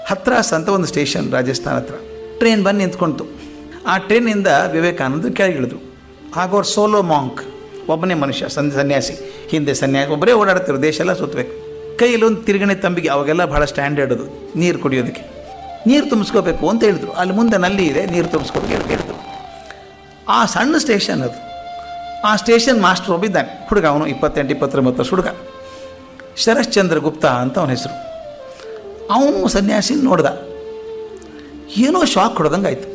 ಹತ್ರಾಸ್ ಅಂತ ಒಂದು ಸ್ಟೇಷನ್ ರಾಜಸ್ಥಾನ ಹತ್ರ ಟ್ರೈನ್ ಬಂದು ನಿಂತ್ಕೊಳ್ತು ಆ ಟ್ರೈನಿಂದ ವಿವೇಕಾನಂದ ಕೆಳಗಿಳಿದ್ರು ಆಗ ಅವ್ರು ಸೋಲೋ ಮಾಂಕ್ ಒಬ್ಬನೇ ಮನುಷ್ಯ ಸನ್ ಸನ್ಯಾಸಿ ಹಿಂದೆ ಸನ್ಯಾಸಿ ಒಬ್ಬರೇ ಓಡಾಡ್ತಿರು ದೇಶ ಎಲ್ಲ ಸುತ್ತಬೇಕು ಕೈಯಲ್ಲಿ ಒಂದು ತಿರುಗಣೆ ತಂಬಿಗೆ ಅವಾಗೆಲ್ಲ ಭಾಳ ಸ್ಟ್ಯಾಂಡರ್ಡ್ ಅದು ನೀರು ಕುಡಿಯೋದಕ್ಕೆ ನೀರು ತುಂಬಿಸ್ಕೋಬೇಕು ಅಂತ ಹೇಳಿದ್ರು ಅಲ್ಲಿ ಮುಂದೆ ನಲ್ಲಿ ಇದೆ ನೀರು ತುಂಬಿಸ್ಕೊಬೇಕು ಅಂತ ಹೇಳಿದ್ರು ಆ ಸಣ್ಣ ಸ್ಟೇಷನ್ ಅದು ಆ ಸ್ಟೇಷನ್ ಮಾಸ್ಟರ್ ಒಬ್ಬಿದ್ದಾನೆ ಹುಡುಗ ಅವನು ಇಪ್ಪತ್ತೆಂಟು ಇಪ್ಪತ್ತೊಂಬತ್ತು ವರ್ಷ ಹುಡುಗ ಶರಶ್ಚಂದ್ರ ಗುಪ್ತಾ ಅಂತ ಅವನ ಹೆಸರು ಅವನು ಸನ್ಯಾಸಿ ನೋಡ್ದ ಏನೋ ಶಾಕ್ ಹೊಡೆದಂಗೆ ಆಯಿತು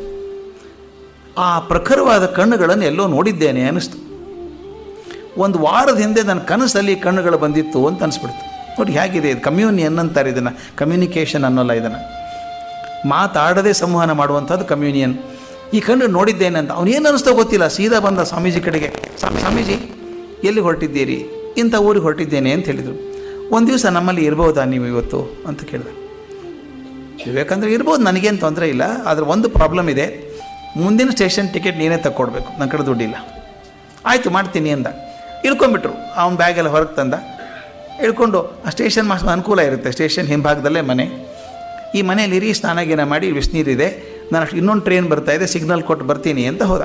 ಆ ಪ್ರಖರವಾದ ಕಣ್ಣುಗಳನ್ನು ಎಲ್ಲೋ ನೋಡಿದ್ದೇನೆ ಅನ್ನಿಸ್ತು ಒಂದು ವಾರದ ಹಿಂದೆ ನನ್ನ ಕನಸಲ್ಲಿ ಈ ಕಣ್ಣುಗಳು ಬಂದಿತ್ತು ಅಂತ ಅನಿಸ್ಬಿಡ್ತು ನೋಡಿ ಹೇಗಿದೆ ಇದು ಕಮ್ಯೂನಿಯನ್ ಅಂತಾರೆ ಇದನ್ನು ಕಮ್ಯುನಿಕೇಷನ್ ಅನ್ನೋಲ್ಲ ಇದನ್ನು ಮಾತಾಡದೆ ಸಂವಹನ ಮಾಡುವಂಥದ್ದು ಕಮ್ಯೂನಿಯನ್ ಈ ಕಣ್ಣು ನೋಡಿದ್ದೇನೆ ಅಂತ ಅವನೇನು ಅನ್ನಿಸ್ತೋ ಗೊತ್ತಿಲ್ಲ ಸೀದಾ ಬಂದ ಸ್ವಾಮೀಜಿ ಕಡೆಗೆ ಸ್ವಾಮಿ ಸ್ವಾಮೀಜಿ ಎಲ್ಲಿ ಹೊರಟಿದ್ದೀರಿ ಇಂಥ ಊರಿಗೆ ಹೊರಟಿದ್ದೇನೆ ಅಂತ ಹೇಳಿದರು ಒಂದು ದಿವಸ ನಮ್ಮಲ್ಲಿ ಇರ್ಬೋದಾ ನೀವು ಇವತ್ತು ಅಂತ ಕೇಳಿದೆ ವಿವೇಕಂದ್ರೆ ಇರ್ಬೋದು ನನಗೇನು ತೊಂದರೆ ಇಲ್ಲ ಆದರೆ ಒಂದು ಪ್ರಾಬ್ಲಮ್ ಇದೆ ಮುಂದಿನ ಸ್ಟೇಷನ್ ಟಿಕೆಟ್ ನೀನೇ ತಕ್ಕೊಡ್ಬೇಕು ನನ್ನ ಕಡೆ ದುಡ್ಡಿಲ್ಲ ಆಯಿತು ಮಾಡ್ತೀನಿ ಅಂದ ಇಳ್ಕೊಂಬಿಟ್ರು ಅವನ ಬ್ಯಾಗೆಲ್ಲ ಹೊರಗೆ ತಂದ ಇಳ್ಕೊಂಡು ಆ ಸ್ಟೇಷನ್ ಮಾಸ್ಟರ್ ಅನುಕೂಲ ಇರುತ್ತೆ ಸ್ಟೇಷನ್ ಹಿಂಭಾಗದಲ್ಲೇ ಮನೆ ಈ ಮನೇಲಿ ಇರಿ ಸ್ನಾನ ಗೀನ ಮಾಡಿ ಬಿಸಿನೀರಿದೆ ನಾನು ಅಷ್ಟು ಇನ್ನೊಂದು ಟ್ರೈನ್ ಬರ್ತಾ ಇದೆ ಸಿಗ್ನಲ್ ಕೊಟ್ಟು ಬರ್ತೀನಿ ಅಂತ ಹೋದ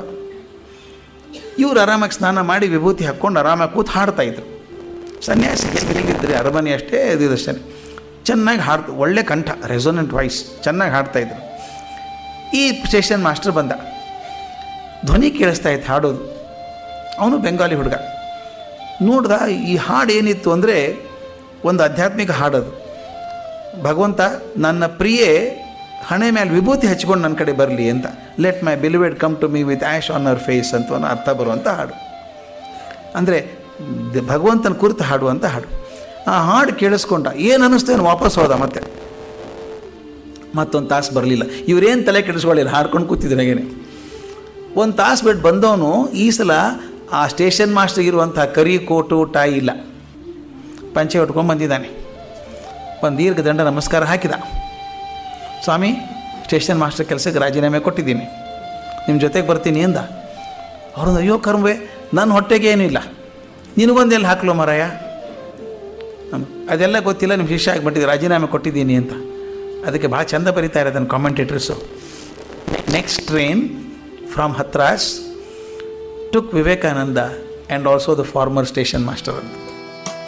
ಇವ್ರು ಆರಾಮಾಗಿ ಸ್ನಾನ ಮಾಡಿ ವಿಭೂತಿ ಹಾಕ್ಕೊಂಡು ಆರಾಮಾಗಿ ಕೂತು ಹಾಡ್ತಾ ಇದ್ರು ಸನ್ಯಾಸಿ ಹೇಗಿದ್ದರೆ ಅರಮನೆ ಅಷ್ಟೇ ಇದು ಅಷ್ಟೇ ಚೆನ್ನಾಗಿ ಹಾಡ್ತು ಒಳ್ಳೆ ಕಂಠ ರೆಸೊನೆಂಟ್ ವಾಯ್ಸ್ ಚೆನ್ನಾಗಿ ಹಾಡ್ತಾ ಇದ್ರು ಈ ಸ್ಟೇಷನ್ ಮಾಸ್ಟರ್ ಬಂದ ಧ್ವನಿ ಕೇಳಿಸ್ತಾ ಇತ್ತು ಹಾಡೋದು ಅವನು ಬೆಂಗಾಲಿ ಹುಡುಗ ನೋಡ್ದ ಈ ಹಾಡು ಏನಿತ್ತು ಅಂದರೆ ಒಂದು ಆಧ್ಯಾತ್ಮಿಕ ಹಾಡದು ಭಗವಂತ ನನ್ನ ಪ್ರಿಯೆ ಹಣೆ ಮೇಲೆ ವಿಭೂತಿ ಹಚ್ಕೊಂಡು ನನ್ನ ಕಡೆ ಬರಲಿ ಅಂತ let my beloved come to me with ash on our face ಅಂತ ಅನ್ನೋ ಅರ್ಥ ಬರುವಂಥ ಹಾಡು ಅಂದರೆ ದ- ಭಗವಂತನ ಕುರಿತು ಹಾಡುವಂಥ ಹಾಡು ಆ ಹಾಡು ಕೇಳಿಸ್ಕೊಂಡ ಏನು ಅನ್ನಿಸ್ತೇನು ವಾಪಸ್ ಹೋದ ಮತ್ತೆ ಮತ್ತೊಂದು ತಾಸು ಬರಲಿಲ್ಲ ಇವರೇನು ತಲೆ ಕೆಡಿಸ್ಕೊಳ್ಳಿಲ್ಲ ಹಾಡ್ಕೊಂಡು ಕೂತಿದ್ರು ಹಾಗೇನೆ ಒಂದು ತಾಸು ಬಿಟ್ಟು ಬಂದವನು ಈ ಸಲ ಆ ಸ್ಟೇಷನ್ ಮಾಸ್ಟರ್ ಇರುವಂಥ ಕರಿ ಕೋಟು ಟಾಯಿ ಇಲ್ಲ ಪಂಚೆ ಉಟ್ಕೊಂಡು ಬಂದಿದ್ದಾನೆ ಒಂದು ದೀರ್ಘ ದಂಡ ನಮಸ್ಕಾರ ಹಾಕಿದ ಸ್ವಾಮಿ ಸ್ಟೇಷನ್ ಮಾಸ್ಟರ್ ಕೆಲಸಕ್ಕೆ ರಾಜೀನಾಮೆ ಕೊಟ್ಟಿದ್ದೀನಿ ನಿಮ್ಮ ಜೊತೆಗೆ ಬರ್ತೀನಿ ಅಂದ ಅವ್ರೊಂದು ಅಯ್ಯೋ ಕರ್ಮವೆ ನನ್ನ ಹೊಟ್ಟೆಗೆ ಏನಿಲ್ಲ ನಿನಗೊಂದು ಎಲ್ಲಿ ಹಾಕ್ಲೋ ಮರಾಯ ಹ್ಮ್. ಅದೆಲ್ಲ ಗೊತ್ತಿಲ್ಲ ನಿಮ್ಮ ಶಿಷ್ಯ ಆಗಿಬಿಟ್ಟಿದೆ ರಾಜೀನಾಮೆ ಕೊಟ್ಟಿದ್ದೀನಿ ಅಂತ ಅದಕ್ಕೆ ಭಾಳ ಚಂದ ಬರೀತಾ ಇರೋದನ್ನು commentators next train from Hathras took Vivekananda and also the former station master ಅಂತ